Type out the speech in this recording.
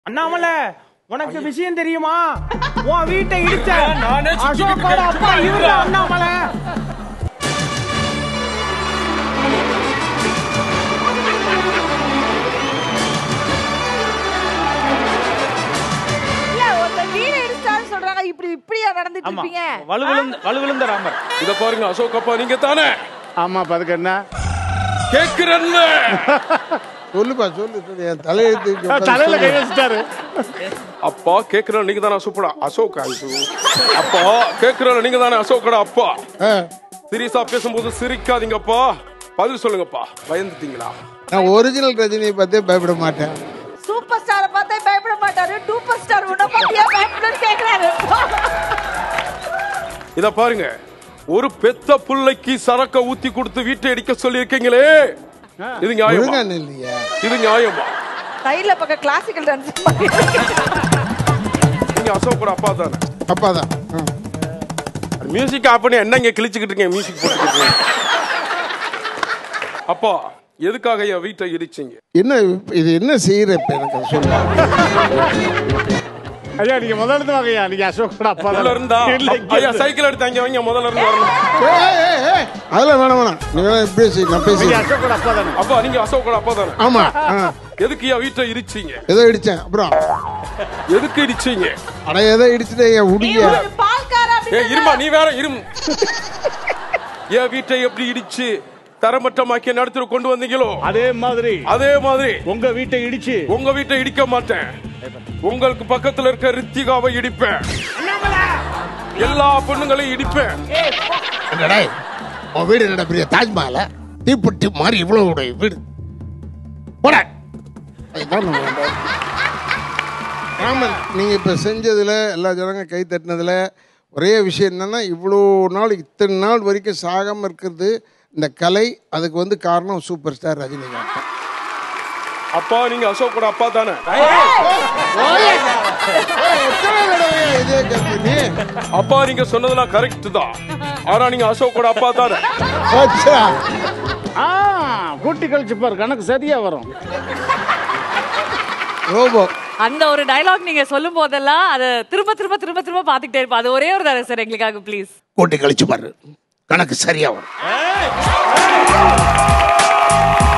அண்ணாமலை உனக்கு விஷயம் தெரியுமா உன் வீட்டை இடிச்ச நானே சுத்திக்கிட்டு அசோக்கோட இருக்கேன். அப்பா இவர்தான் அண்ணாமலை இல்ல ஒருத்தர் வீடு இடிச்சான்னு சொல்றாங்க இப்படி இப்படியா நடந்துட்டு ஆமா இருப்பீங்க வலுவிழுந்த வலுவிழுந்த ராமர் இத பாருங்க அசோக் அப்பா நீங்க தானே ஆமா அதுக்கு என்ன கேக்குறேன்ல சொல்லுப்பா சொல்லு சொல்லு என் தலையெழுத்து இங்க உட்கார்ந்து தலையில கை சொல்லு. வச்சுட்டாரு அப்பா கேக்குறேன் நீங்க தானே அசோக்கடா அசோக் ஐயோ. அப்பா கேக்குறேன் நீங்க தானே அசோக்கடா அப்பா ஆ, சீரியஸா பேசும்போது சிரிக்காதீங்கப்பா பதில் சொல்லுங்கப்பா பயந்துட்டீங்களா நான் ஒரிஜினல் ரஜினியை பார்த்தே பயப்பட மாட்டேன் சூப்பர் ஸ்டாரை பார்த்தே பயப்பட மாட்டாரு டூப்பர் ஸ்டார் உன்ன பார்த்தியா பயப்படன்னு கேக்குறாரு இத பாருங்க ஒரு பெத்த புள்ளைக்கு சரக்க ஊத்தி கொடுத்து வீட்டை அடிக்க சொல்லி இருக்கீங்களே இது நியாயமா ஒழுங்கான இல்லையா இது நியாயமா கையில பக்கம் கிளாசிக்கல் டான்ஸ் நீங்க அசோக்கோட அப்பா தானே அப்பாதான் ஆ. மியூசிக் ஆஃப் பண்ணி என்ன இங்க கிழிச்சுக்கிட்டு இருக்கீங்க மியூசிக் போட்டுக்கிட்டு அப்பா எதுக்காக என் வீட்டை இடிச்சீங்க என்ன இப்ப இது என்ன செய்யற இப்ப எனக்கு அது சொல்லு ஐயா நீங்க முதல்ல இருந்து வாங்கய்யா நீங்க அசோக்கோட அப்பா முதல்ல இருந்தா இல்ல, இங்க ஐயா இருந்து. சைக்கிள் எடுத்து அங்க வைங்க முதல்ல இருந்து வரணும் ஏய், ஏய், ஏய், அதெல்லாம் வேணாம் வேணாம் நீ வேணா இப்படியே செய் நான் நீங்க பேசி அசோக்கோட அப்பா தானே அப்பா நீங்க அசோக்கோட அப்பா தானே ஆமா ஆ. எதுக்கு என் வீட்டை இடிச்சீங்க ஏதோ இடிச்சேன் அப்புறம் எதுக்கு இடிச்சீங்க அட ஏதோ இடிச்சுட்டேன் என் உடிய பால்காரா ஏ இருமா நீ வேற இரும் என் வீட்டை எப்படி இடிச்சு தரமட்டமாக்கி நடத்திட்டு கொண்டு வந்தீங்களோ அதே மாதிரி அதே மாதிரி உங்க வீட்டை இடிச்சு உங்க வீட்டை இடிக்க மாட்டேன் உங்களுக்கு பக்கத்துல இருக்க ரித்திகாவை இடிப்பேன் எல்லா பொண்ணுங்களையும் இடிப்பேன் என்னடா உன் வீடு என்னடா பெரிய தாஜ்மஹால தீப்பெட்டி மாதிரி இவ்வளவு உடைய வீடு போட அதுதான் நம்ம வேண்டாம். ராமன் நீங்க இப்ப செஞ்சதுல எல்லா ஜனங்க கை தட்டினதுல ஒரே விஷயம் என்னன்னா இவ்வளோ நாள் இத்தனை நாள் வரைக்கும் சாகாம இருக்கிறது இந்த கலை அதுக்கு வந்து காரணம் சூப்பர் ஸ்டார் ரஜினிகாந்த் தான். அப்பா நீங்க அசோக்கோட அப்பா தானே எத்தனை தடவை இதே கேட்ப நீ? அப்பா நீங்க சொன்னதெல்லாம் கரெக்ட் தான் ஆனா நீங்க அசோக்கோட அப்பா தானே அச்சா. ஆ கூட்டி கழிச்சு பாரு கணக்கு சரியா வரும் ரோபோ அந்த ஒரு டயலாக் நீங்க சொல்லும் போதெல்லாம் அதை திரும்ப திரும்ப திரும்ப திரும்ப பாத்துக்கிட்டே இருப்போம் அது ஒரே ஒரு தடவை சார் எங்களுக்காக ப்ளீஸ் கூட்டி கழிச்சு பாரு கணக்கு சரியா வரும்